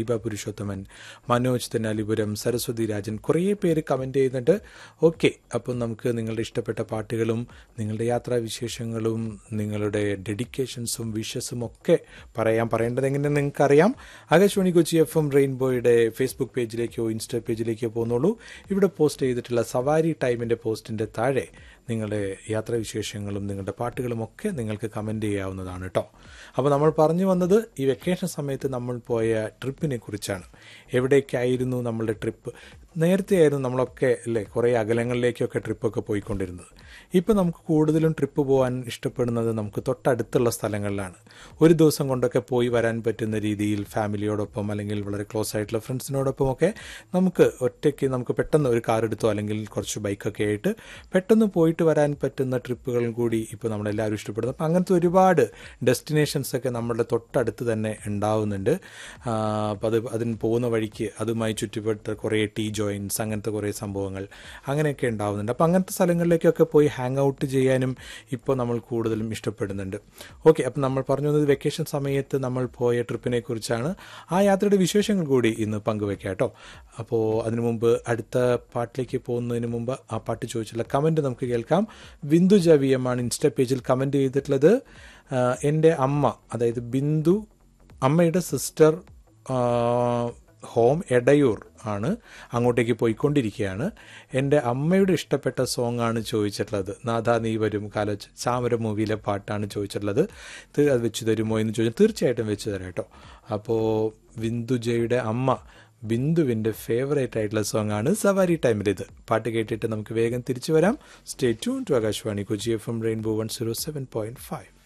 ദീപ പുരുഷോത്തമൻ മനോജ് തെന്നാലിപുരം സരസ്വതി രാജൻ കുറേ പേര് കമൻറ്റ് ചെയ്യുന്നുണ്ട് ഓക്കെ അപ്പം നമുക്ക് നിങ്ങളുടെ ഇഷ്ടപ്പെട്ട പാട്ടുകളും നിങ്ങളുടെ യാത്രാവിശേഷങ്ങളും നിങ്ങളുടെ ഡെഡിക്കേഷൻസും വിഷസും ഒക്കെ പറയാം പറയേണ്ടത് എങ്ങനെ നിങ്ങൾക്കറിയാം ആകാശവാണി കൊച്ചി എഫ് എം റെയിൻബോയുടെ ഫേസ്ബുക്ക് പേജിലേക്കോ ഇൻസ്റ്റാ പേജിലേക്കോ പോകുന്നുള്ളൂ ഇവിടെ പോസ്റ്റ് ചെയ്തിട്ടുള്ള സവാരി ടൈമിൻ്റെ പോസ്റ്റിൻ്റെ താഴെ നിങ്ങളുടെ യാത്രാവിശേഷങ്ങളും നിങ്ങളുടെ പാട്ടുകളും ഒക്കെ നിങ്ങൾക്ക് കമൻറ്റ് ചെയ്യാവുന്നതാണ് കേട്ടോ അപ്പോൾ നമ്മൾ പറഞ്ഞു വന്നത് ഈ വെക്കേഷൻ സമയത്ത് നമ്മൾ പോയ ട്രിപ്പിനെ കുറിച്ചാണ് എവിടേക്കായിരുന്നു നമ്മളുടെ ട്രിപ്പ് നേരത്തെ ആയിരുന്നു നമ്മളൊക്കെ അല്ലേ കുറേ അകലങ്ങളിലേക്കൊക്കെ ട്രിപ്പൊക്കെ പോയിക്കൊണ്ടിരുന്നത് ഇപ്പം നമുക്ക് കൂടുതലും ട്രിപ്പ് പോകാൻ ഇഷ്ടപ്പെടുന്നത് നമുക്ക് തൊട്ടടുത്തുള്ള സ്ഥലങ്ങളിലാണ് ഒരു ദിവസം കൊണ്ടൊക്കെ പോയി വരാൻ പറ്റുന്ന രീതിയിൽ ഫാമിലിയോടൊപ്പം അല്ലെങ്കിൽ വളരെ ക്ലോസ് ആയിട്ടുള്ള ഫ്രണ്ട്സിനോടൊപ്പം ഒക്കെ നമുക്ക് ഒറ്റയ്ക്ക് നമുക്ക് പെട്ടെന്ന് ഒരു കാർ എടുത്തോ അല്ലെങ്കിൽ കുറച്ച് ബൈക്കൊക്കെ ആയിട്ട് പെട്ടെന്ന് പോയിട്ട് വരാൻ പറ്റുന്ന ട്രിപ്പുകൾ കൂടി ഇപ്പോൾ നമ്മളെല്ലാവരും ഇഷ്ടപ്പെടുന്നു അപ്പം അങ്ങനത്തെ ഒരുപാട് ഡെസ്റ്റിനേഷൻസ് ഒക്കെ നമ്മുടെ തൊട്ടടുത്ത് തന്നെ ഉണ്ടാവുന്നുണ്ട് അപ്പം അത് അതിന് പോകുന്ന വഴിക്ക് അതുമായി ചുറ്റുപ്പെട്ട കുറേ ടീ ജോയിൻസ് അങ്ങനത്തെ കുറേ സംഭവങ്ങൾ അങ്ങനെയൊക്കെ ഉണ്ടാവുന്നുണ്ട് അപ്പം അങ്ങനത്തെ സ്ഥലങ്ങളിലേക്കൊക്കെ പോയി ഹാങ് ഔട്ട് ചെയ്യാനും ഇപ്പോൾ നമ്മൾ കൂടുതലും ഇഷ്ടപ്പെടുന്നുണ്ട് ഓക്കെ അപ്പം നമ്മൾ പറഞ്ഞു വന്നത് വെക്കേഷൻ സമയത്ത് നമ്മൾ പോയ ട്രിപ്പിനെ കുറിച്ചാണ് ആ യാത്രയുടെ വിശേഷങ്ങൾ കൂടി ഇന്ന് പങ്കുവെക്കാം കേട്ടോ അപ്പോൾ അതിനു മുമ്പ് അടുത്ത പാട്ടിലേക്ക് പോകുന്നതിന് മുമ്പ് ആ പാട്ട് ചോദിച്ചുള്ള കമൻറ്റ് നമുക്ക് കേൾക്കാം ബിന്ദു ജവി എം ആണ് ഇൻസ്റ്റ പേജിൽ കമൻറ്റ് ചെയ്തിട്ടുള്ളത് എൻ്റെ അമ്മ അതായത് ബിന്ദു അമ്മയുടെ സിസ്റ്റർ ഹോം എടയൂർ ആണ് അങ്ങോട്ടേക്ക് പോയിക്കൊണ്ടിരിക്കുകയാണ് എൻ്റെ അമ്മയുടെ ഇഷ്ടപ്പെട്ട സോങ് ആണ് ചോദിച്ചിട്ടുള്ളത് നാഥാ നീ വരും കാല ചാമര മൂവിയിലെ പാട്ടാണ് ചോദിച്ചിട്ടുള്ളത് അത് വെച്ച് തരുമോ എന്ന് ചോദിച്ചാൽ തീർച്ചയായിട്ടും വെച്ച് തരാം കേട്ടോ അപ്പോൾ ബിന്ദുജയുടെ അമ്മ ബിന്ദുവിൻ്റെ ഫേവറേറ്റ് ആയിട്ടുള്ള സോങ് ആണ് സവാരി ടൈമിൽ ഇത് പാട്ട് കേട്ടിട്ട് നമുക്ക് വേഗം തിരിച്ചു വരാം stay tune to Akashvani Kochi F M Rainbow one zero seven point five